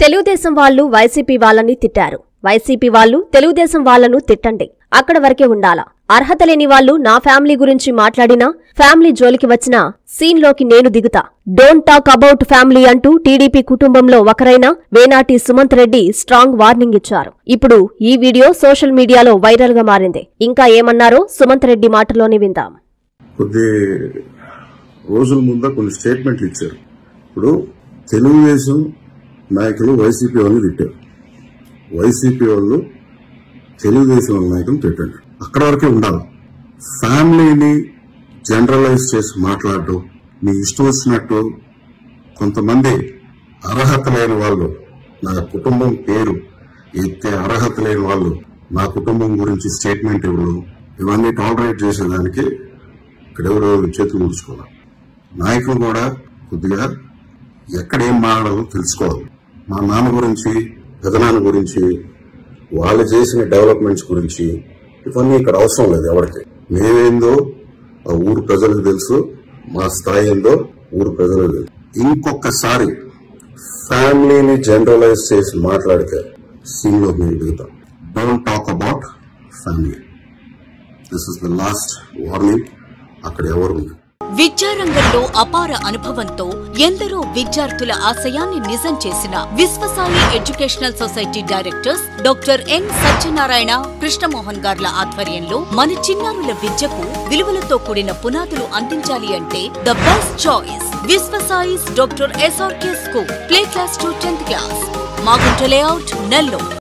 తెలుగుదేశం వాళ్ళు వైసీపీ వాళ్ళని తిట్టారు వైసీపీ వాళ్ళు తెలుగుదేశం వాళ్ళను తిట్టండి అక్కడ వరకే ఉండాలా అర్హత లేని వాళ్ళు నా ఫ్యామిలీ గురించి మాట్లాడినా ఫ్యామిలీ జోలికి వచ్చినా సీన్లోకి నేను దిగుతా డోంట్ టాక్ అబౌట్ ఫ్యామిలీ అంటూ టీడీపీ కుటుంబంలో ఒకరైన వేనాటి సుమంత్ రెడ్డి స్ట్రాంగ్ వార్నింగ్ ఇచ్చారు ఇప్పుడు ఈ వీడియో సోషల్ మీడియాలో వైరల్ గా మారింది ఇంకా ఏమన్నారో సుమంత్ రెడ్డి మాటలోనే విందాం కొద్ది రోజుల ముందు కొన్ని స్టేట్మెంట్లు ఇచ్చారు ఇప్పుడు తెలుగుదేశం నాయకులు వైసీపీ వాళ్ళని తిట్టారు వైసీపీ వాళ్ళు తెలుగుదేశం వాళ్ళ నాయకులు తిట్టండి అక్కడ వరకే ఉండాలి ఫ్యామిలీని జనరలైజ్ చేసి మాట్లాడటం మీ ఇష్టం వచ్చినట్టు కొంతమంది అర్హత లేని వాళ్ళు నా కుటుంబం పేరు ఎత్తే అర్హత లేని వాళ్ళు నా కుటుంబం గురించి స్టేట్మెంట్ ఇవ్వడం ఇవన్నీ టాలరేట్ చేసేదానికి ఇక్కడ ఎవరో చేతులు ముడుచుకోవాలి నాయకులు కూడా కొద్దిగా ఎక్కడ ఏం మాట్లాడాలో తెలుసుకోవాలి మా నాన్న గురించి పెదనాన్న గురించి వాళ్ళు చేసిన డెవలప్మెంట్స్ గురించి ఇవన్నీ ఇక్కడ అవసరం లేదు ఎవరికి మేమేందో ఆ ఊరు ప్రజలకు తెలుసు మా స్థాయి ఏందో ఊరు ప్రజలకు తెలుసు ఇంకొకసారి ఫ్యామిలీని జనరలైజ్ చేసి మాట్లాడితే సీన్లో మేము దిగుతాం don't talk about family this is the last warning అక్కడ ఎవరు ఉన్నారు విద్యారంగంలో అపార అనుభవంతో ఎందరో విద్యార్థుల ఆశయాన్ని నిజం చేసిన Vishwasai educational society directors doctor N Satyanarayana Krishnamohan గార్ల ఆధ్వర్యంలో మన చిన్నారుల విద్యకు విలువలతో కూడిన పునాదులు అందించాలి అంటే the best choice Vishwasai's doctor SRK school play class to tenth class Magunta layout Nellore